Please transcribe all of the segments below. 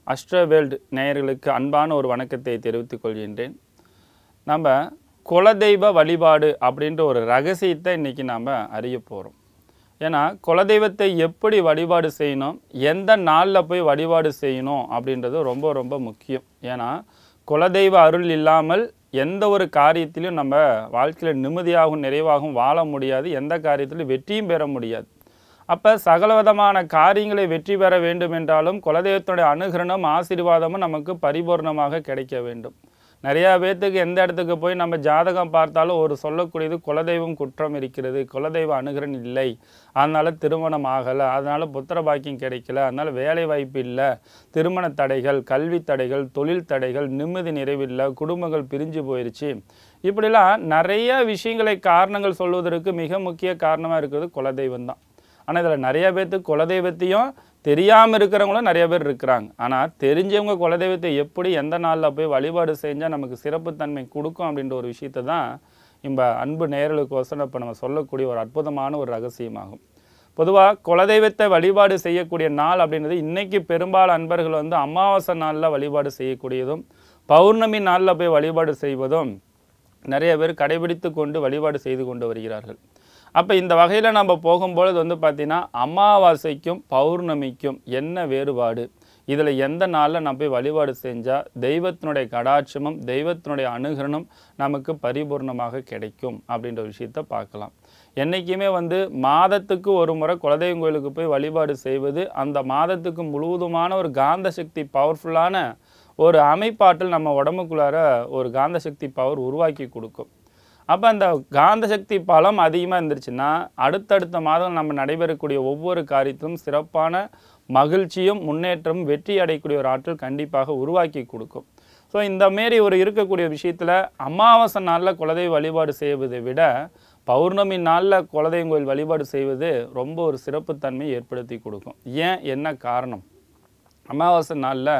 astro world நேயர்களுக்கு அன்பான ஒரு வணக்கத்தை தெரிவித்துக் கொள்கின்றேன் நம்ம குலதெய்வ வழிபாடு அப்படின்ற ஒரு ரகசியத்தை இன்றைக்கி நாம் அறிய போகிறோம் ஏன்னா குலதெய்வத்தை எப்படி வழிபாடு செய்யணும் எந்த நாளில் போய் வழிபாடு செய்யணும் அப்படின்றது ரொம்ப ரொம்ப முக்கியம் ஏன்னா குலதெய்வ அருள் இல்லாமல் எந்த ஒரு காரியத்திலும் நம்ம வாழ்க்கையில் நிம்மதியாகவும் நிறைவாகவும் வாழ முடியாது எந்த காரியத்திலும் வெற்றியும் பெற முடியாது அப்போ சகலவிதமான காரியங்களை வெற்றி பெற வேண்டும் என்றாலும் குலதெய்வத்தினுடைய அனுகிரணம் ஆசீர்வாதமும் நமக்கு பரிபூர்ணமாக கிடைக்க வேண்டும் நிறையா பேர்த்துக்கு எந்த இடத்துக்கு போய் நம்ம ஜாதகம் பார்த்தாலும் ஒரு சொல்லக்கூடியது குலதெய்வம் குற்றம் இருக்கிறது குலதெய்வ அனுகிரன் இல்லை அதனால் திருமணம் ஆகலை அதனால் புத்திர பாக்கியம் கிடைக்கல அதனால் வேலை வாய்ப்பு இல்லை திருமண தடைகள் கல்வி தடைகள் தொழில் தடைகள் நிம்மதி நிறைவில்லை குடும்பங்கள் பிரிஞ்சு போயிடுச்சு இப்படிலாம் நிறைய விஷயங்களை காரணங்கள் சொல்வதற்கு மிக முக்கிய காரணமாக இருக்கிறது குலதெய்வம் தான் ஆனால் இதில் நிறைய பேர்த்துக்கு குலதெய்வத்தையும் தெரியாமல் இருக்கிறவங்களும் நிறைய பேர் இருக்கிறாங்க ஆனால் தெரிஞ்சவங்க குலதெய்வத்தை எப்படி எந்த நாளில் போய் வழிபாடு செஞ்சால் நமக்கு சிறப்புத்தன்மை கொடுக்கும் அப்படின்ற ஒரு விஷயத்தை தான் இந்த அன்பு நேயர்களுக்கோசரம் இப்போ நம்ம சொல்லக்கூடிய ஒரு அற்புதமான ஒரு ரகசியமாகும் பொதுவாக குலதெய்வத்தை வழிபாடு செய்யக்கூடிய நாள் அப்படின்றது இன்னைக்கு பெரும்பாலும் அன்பர்கள் வந்து அமாவாசை நாளில் வழிபாடு செய்யக்கூடியதும் பௌர்ணமி நாளில் போய் வழிபாடு செய்வதும் நிறைய பேர் கடைபிடித்து கொண்டு வழிபாடு செய்து கொண்டு வருகிறார்கள் அப்போ இந்த வகையில் நம்ம போகும்பொழுது வந்து பார்த்திங்கன்னா அமாவாசைக்கும் பௌர்ணமிக்கும் என்ன வேறுபாடு இதில் எந்த நாளில் நம்ம போய் வழிபாடு செஞ்சால் தெய்வத்தினுடைய கடாட்சமும் தெய்வத்தினுடைய அனுகரணம் நமக்கு பரிபூர்ணமாக கிடைக்கும் அப்படின்ற விஷயத்தை பார்க்கலாம் என்றைக்குமே வந்து மாதத்துக்கு ஒரு முறை குலதெய்வம் கோயிலுக்கு போய் வழிபாடு செய்வது அந்த மாதத்துக்கு முழுவதுமான ஒரு காந்த சக்தி பவர்ஃபுல்லான ஒரு அமைப்பாற்றல் நம்ம உடம்புக்குள்ளார ஒரு காந்த சக்தி பவர் உருவாக்கி கொடுக்கும் அப்போ அந்த காந்த சக்தி பலம் அதிகமாக இருந்துருச்சுன்னா அடுத்தடுத்த மாதம் நம்ம நடைபெறக்கூடிய ஒவ்வொரு காரியத்திலும் சிறப்பான மகிழ்ச்சியும் முன்னேற்றமும் வெற்றி அடையக்கூடிய ஒரு ஆற்றல் கண்டிப்பாக உருவாக்கி கொடுக்கும் ஸோ இந்த மாரி ஒரு இருக்கக்கூடிய விஷயத்தில் அமாவாசை நாளில் குலதெய்வ வழிபாடு செய்வதை விட பௌர்ணமி நாளில் குலதெய்வம் கோயில் வழிபாடு செய்வது ரொம்ப ஒரு சிறப்புத்தன்மையை ஏற்படுத்தி கொடுக்கும் ஏன் என்ன காரணம் அமாவாசை நாளில்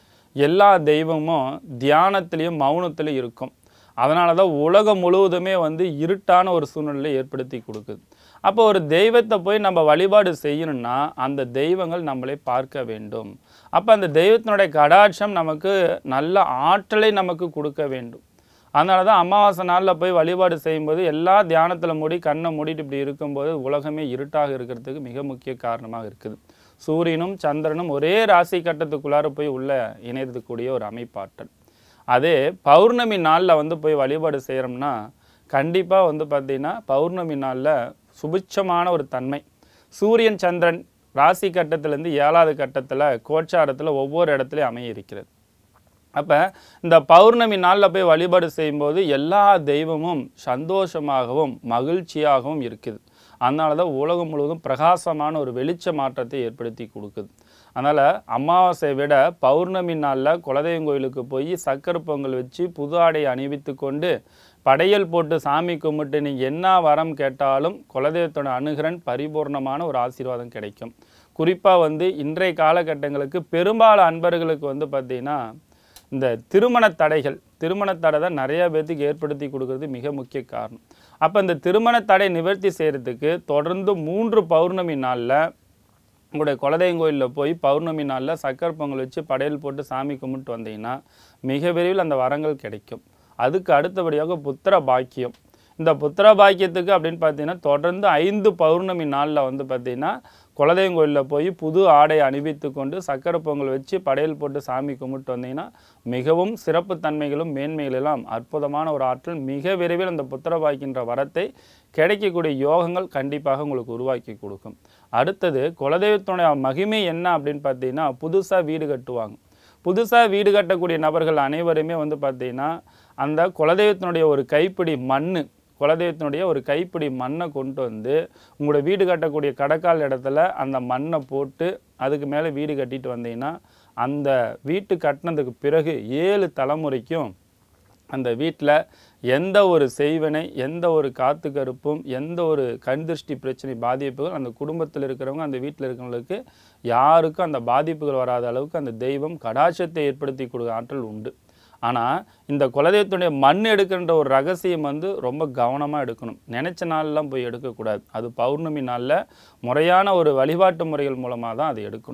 எல்லா தெய்வமும் தியானத்திலையும் மௌனத்திலையும் இருக்கும் அதனால தான் உலகம் முழுவதுமே வந்து இருட்டான ஒரு சூழ்நிலையை ஏற்படுத்தி கொடுக்குது அப்போ ஒரு தெய்வத்தை போய் நம்ம வழிபாடு செய்யணும்னா அந்த தெய்வங்கள் நம்மளை பார்க்க வேண்டும் அப்போ அந்த தெய்வத்தினுடைய கடாட்சம் நமக்கு நல்ல ஆற்றலை நமக்கு கொடுக்க வேண்டும் அதனால தான் அமாவாசை நாளில் போய் வழிபாடு செய்யும்போது எல்லா தியானத்தில் மூடி கண்ணை மூடிட்டு இப்படி இருக்கும்போது உலகமே இருட்டாக இருக்கிறதுக்கு மிக முக்கிய காரணமாக இருக்குது சூரியனும் சந்திரனும் ஒரே ராசி கட்டத்துக்குள்ளார போய் உள்ள இணையக்கூடிய ஒரு அமைப்பாற்றல் அதே பௌர்ணமி நாளில் வந்து போய் வழிபாடு செய்கிறோம்னா கண்டிப்பாக வந்து பார்த்திங்கன்னா பௌர்ணமி நாளில் சுபிட்சமான ஒரு தன்மை சூரியன் சந்திரன் ராசி கட்டத்திலேருந்து ஏழாவது கட்டத்தில் கோச்சாரத்தில் ஒவ்வொரு இடத்துலையும் அமைய இருக்கிறது அப்போ இந்த பௌர்ணமி நாளில் போய் வழிபாடு செய்யும்போது எல்லா தெய்வமும் சந்தோஷமாகவும் மகிழ்ச்சியாகவும் இருக்குது அதனால தான் உலகம் முழுவதும் பிரகாசமான ஒரு வெளிச்ச மாற்றத்தை ஏற்படுத்தி கொடுக்குது அதனால் அமாவாசையை விட பௌர்ணமி நாளில் குலதெய்வம் கோயிலுக்கு போய் சக்கரை பொங்கல் வச்சு புது ஆடை அணிவித்து கொண்டு படையல் போட்டு சாமி கும்பிட்டு நீங்கள் என்ன வரம் கேட்டாலும் குலதெய்வத்தோட அணுகிறன் பரிபூர்ணமான ஒரு ஆசீர்வாதம் கிடைக்கும் குறிப்பாக வந்து இன்றைய காலகட்டங்களுக்கு பெரும்பாலும் அன்பர்களுக்கு வந்து பார்த்திங்கன்னா இந்த திருமண தடைகள் திருமண தடை தான் நிறையா பேர்த்துக்கு ஏற்படுத்தி கொடுக்கறது மிக முக்கிய காரணம் அப்போ இந்த திருமண தடை நிவர்த்தி செய்கிறதுக்கு தொடர்ந்து மூன்று பௌர்ணமி நாளில் உங்களுடைய குலதெய்வம் கோயிலில் போய் பௌர்ணமி நாளில் சக்கரை பொங்கல் வச்சு படையல் போட்டு சாமி கும்பிட்டு வந்தீங்கன்னா மிக விரைவில் அந்த வரங்கள் கிடைக்கும் அதுக்கு அடுத்தபடியாக புத்திர பாக்கியம் இந்த புத்திர பாக்கியத்துக்கு அப்படின்னு பார்த்தீங்கன்னா தொடர்ந்து ஐந்து பௌர்ணமி நாளில் வந்து பார்த்தீங்கன்னா குலதெய்வம் கோயிலில் போய் புது ஆடை அணிவித்து கொண்டு சக்கரை பொங்கல் வச்சு படையல் போட்டு சாமி கும்பிட்டு வந்தீங்கன்னா மிகவும் சிறப்பு தன்மைகளும் மேன்மைகளெல்லாம் அற்புதமான ஒரு ஆற்றல் மிக விரைவில் அந்த புத்திர பாக்கின்ற வரத்தை கிடைக்கக்கூடிய யோகங்கள் கண்டிப்பாக உங்களுக்கு உருவாக்கி கொடுக்கும் அடுத்தது குலதெய்வத்தினுடைய மகிமை என்ன அப்படின்னு பார்த்தீங்கன்னா புதுசாக வீடு கட்டுவாங்க புதுசாக வீடு கட்டக்கூடிய நபர்கள் அனைவருமே வந்து பார்த்தீங்கன்னா அந்த குலதெய்வத்தினுடைய ஒரு கைப்பிடி மண் குலதெய்வத்தினுடைய ஒரு கைப்பிடி மண்ணை கொண்டு வந்து உங்களோட வீடு கட்டக்கூடிய கடக்கால் இடத்துல அந்த மண்ணை போட்டு அதுக்கு மேலே வீடு கட்டிட்டு வந்தீங்கன்னா அந்த வீட்டு கட்டினதுக்கு பிறகு ஏழு தலைமுறைக்கும் அந்த வீட்டில் எந்த ஒரு செய்வினை எந்த ஒரு காத்து கருப்பும் எந்த ஒரு கண் திருஷ்டி பிரச்சனை பாதிப்புகள் அந்த குடும்பத்தில் இருக்கிறவங்க அந்த வீட்டில் இருக்கிறவங்களுக்கு யாருக்கும் அந்த பாதிப்புகள் வராத அளவுக்கு அந்த தெய்வம் கடாட்சத்தை ஏற்படுத்தி கொடுக்க ஆற்றல் உண்டு ஆனால் இந்த குலதெய்வத்துடைய மண் எடுக்கின்ற ஒரு ரகசியம் வந்து ரொம்ப கவனமாக எடுக்கணும் நினச்ச நாள்லாம் போய் எடுக்கக்கூடாது அது பௌர்ணமி நாளில் முறையான ஒரு வழிபாட்டு முறைகள் மூலமாக தான் அதை எடுக்கணும்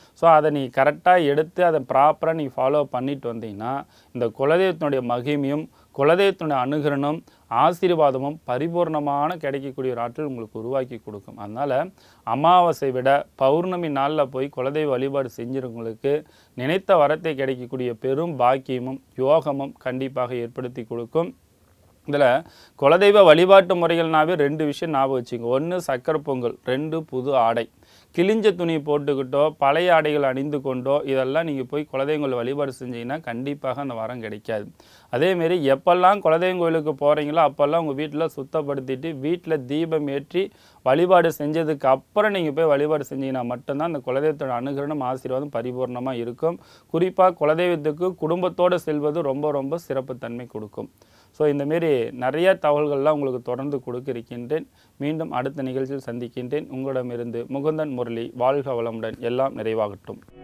ஸோ அதை நீ கரெக்டாக எடுத்து அதை ப்ராப்பராக நீ ஃபாலோ பண்ணிட்டு வந்தீங்கன்னா இந்த குலதெய்வத்தினுடைய மகிமையும் குலதெய்வத்தினுடைய அனுகிரகம் ஆசீர்வாதமும் பரிபூர்ணமான கிடைக்கக்கூடிய ஒரு ஆற்றல் உங்களுக்கு உருவாக்கி கொடுக்கும் அதனால் அமாவாசை விட பௌர்ணமி நாளில் போய் குலதெய்வ வழிபாடு செஞ்சவங்களுக்கு நினைத்த வரத்தை கிடைக்கக்கூடிய பெரும் பாக்கியமும் யோகமும் கண்டிப்பாக ஏற்படுத்தி கொடுக்கும் இதில் குலதெய்வ வழிபாட்டு முறைகள்னாவே ரெண்டு விஷயம் ஞாபகம் வச்சுங்க ஒன்று சக்கரை பொங்கல் ரெண்டு புது ஆடை கிழிஞ்ச துணி போட்டுக்கிட்டோ பழைய ஆடைகள் அணிந்து கொண்டோ இதெல்லாம் நீங்கள் போய் குலதெய்வங்கள் வழிபாடு செஞ்சீங்கன்னா கண்டிப்பாக அந்த வரம் கிடைக்காது அதேமாரி எப்பெல்லாம் குலதெய்வம் கோயிலுக்கு போகிறீங்களோ அப்போல்லாம் உங்கள் வீட்டில் சுத்தப்படுத்திட்டு வீட்டில் தீபம் ஏற்றி வழிபாடு செஞ்சதுக்கு அப்புறம் நீங்கள் போய் வழிபாடு செஞ்சீங்கன்னா மட்டும்தான் அந்த குலதெய்வத்தோட அனுகிரகம் ஆசீர்வாதம் பரிபூர்ணமாக இருக்கும் குறிப்பாக குலதெய்வத்துக்கு குடும்பத்தோடு செல்வது ரொம்ப ரொம்ப சிறப்புத்தன்மை கொடுக்கும் ஸோ இந்தமாரி நிறைய தகவல்கள்லாம் உங்களுக்கு தொடர்ந்து கொடுக்க இருக்கின்றேன் மீண்டும் அடுத்த நிகழ்ச்சியில் சந்திக்கின்றேன் உங்களிடமிருந்து முகுந்தன் முரளி வாழ்க வளமுடன் எல்லாம் நிறைவாகட்டும்